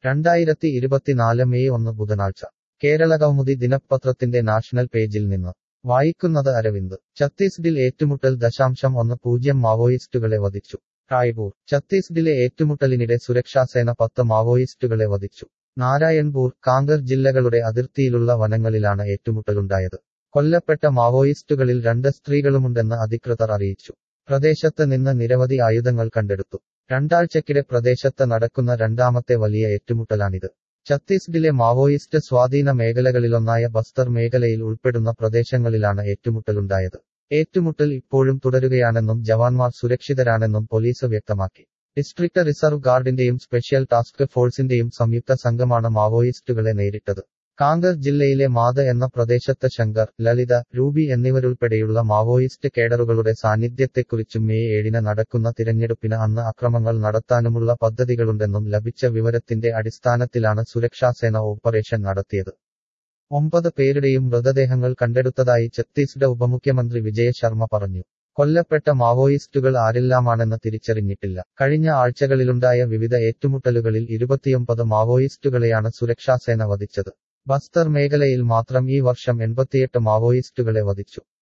രണ്ടായിരത്തി ഇരുപത്തിനാല് മെയ് ഒന്ന് ബുധനാഴ്ച കേരളകൗമുദി ദിനപത്രത്തിന്റെ നാഷണൽ പേജിൽ നിന്ന് വായിക്കുന്നത് അരവിന്ദ് ഛത്തീസ്ഗഡിൽ ഏറ്റുമുട്ടൽ ദശാംശം ഒന്ന് പൂജ്യം മാവോയിസ്റ്റുകളെ വധിച്ചു റായ്പൂർ ഛത്തീസ്ഗഡിലെ ഏറ്റുമുട്ടലിനിടെ സുരക്ഷാസേന പത്ത് മാവോയിസ്റ്റുകളെ വധിച്ചു നാരായൺപൂർ കാങ്കർ ജില്ലകളുടെ അതിർത്തിയിലുള്ള വനങ്ങളിലാണ് ഏറ്റുമുട്ടലുണ്ടായത് കൊല്ലപ്പെട്ട മാവോയിസ്റ്റുകളിൽ രണ്ട് സ്ത്രീകളുമുണ്ടെന്ന് അധികൃതർ അറിയിച്ചു പ്രദേശത്ത് നിന്ന് നിരവധി ആയുധങ്ങൾ കണ്ടെടുത്തു രണ്ടാഴ്ചക്കിടെ പ്രദേശത്ത് നടക്കുന്ന രണ്ടാമത്തെ വലിയ ഏറ്റുമുട്ടലാണിത് ഛത്തീസ്ഗഡിലെ മാവോയിസ്റ്റ് സ്വാധീന മേഖലകളിലൊന്നായ ബസ്തർ മേഖലയിൽ ഉൾപ്പെടുന്ന പ്രദേശങ്ങളിലാണ് ഏറ്റുമുട്ടലുണ്ടായത് ഏറ്റുമുട്ടൽ ഇപ്പോഴും തുടരുകയാണെന്നും ജവാന്മാർ സുരക്ഷിതരാണെന്നും പോലീസ് വ്യക്തമാക്കി ഡിസ്ട്രിക്ട് റിസർവ് ഗാർഡിന്റെയും സ്പെഷ്യൽ ടാസ്ക് ഫോഴ്സിന്റെയും സംയുക്ത സംഘമാണ് മാവോയിസ്റ്റുകളെ നേരിട്ടത് കാങ്കർ ജില്ലയിലെ മാത എന്ന പ്രദേശത്ത് ശങ്കർ ലളിത രൂപി എന്നിവരുൾപ്പെടെയുള്ള മാവോയിസ്റ്റ് കേഡറുകളുടെ സാന്നിധ്യത്തെക്കുറിച്ചും മെയ് ഏഴിന് നടക്കുന്ന തിരഞ്ഞെടുപ്പിന് അന്ന് അക്രമങ്ങൾ നടത്താനുമുള്ള പദ്ധതികളുണ്ടെന്നും ലഭിച്ച വിവരത്തിന്റെ അടിസ്ഥാനത്തിലാണ് സുരക്ഷാസേന ഓപ്പറേഷൻ നടത്തിയത് ഒമ്പത് പേരുടെയും മൃതദേഹങ്ങൾ കണ്ടെടുത്തതായി ഛത്തീസ്ഗഡ് ഉപമുഖ്യമന്ത്രി വിജയ ശർമ്മ പറഞ്ഞു കൊല്ലപ്പെട്ട മാവോയിസ്റ്റുകൾ ആരെല്ലാമാണെന്ന് തിരിച്ചറിഞ്ഞിട്ടില്ല കഴിഞ്ഞ ആഴ്ചകളിലുണ്ടായ വിവിധ ഏറ്റുമുട്ടലുകളിൽ ഇരുപത്തിയൊമ്പത് മാവോയിസ്റ്റുകളെയാണ് സുരക്ഷാസേന വധിച്ചത് ബസ്തർ മേഖലയിൽ മാത്രം ഈ വർഷം എൺപത്തിയെട്ട് മാവോയിസ്റ്റുകളെ വധിച്ചു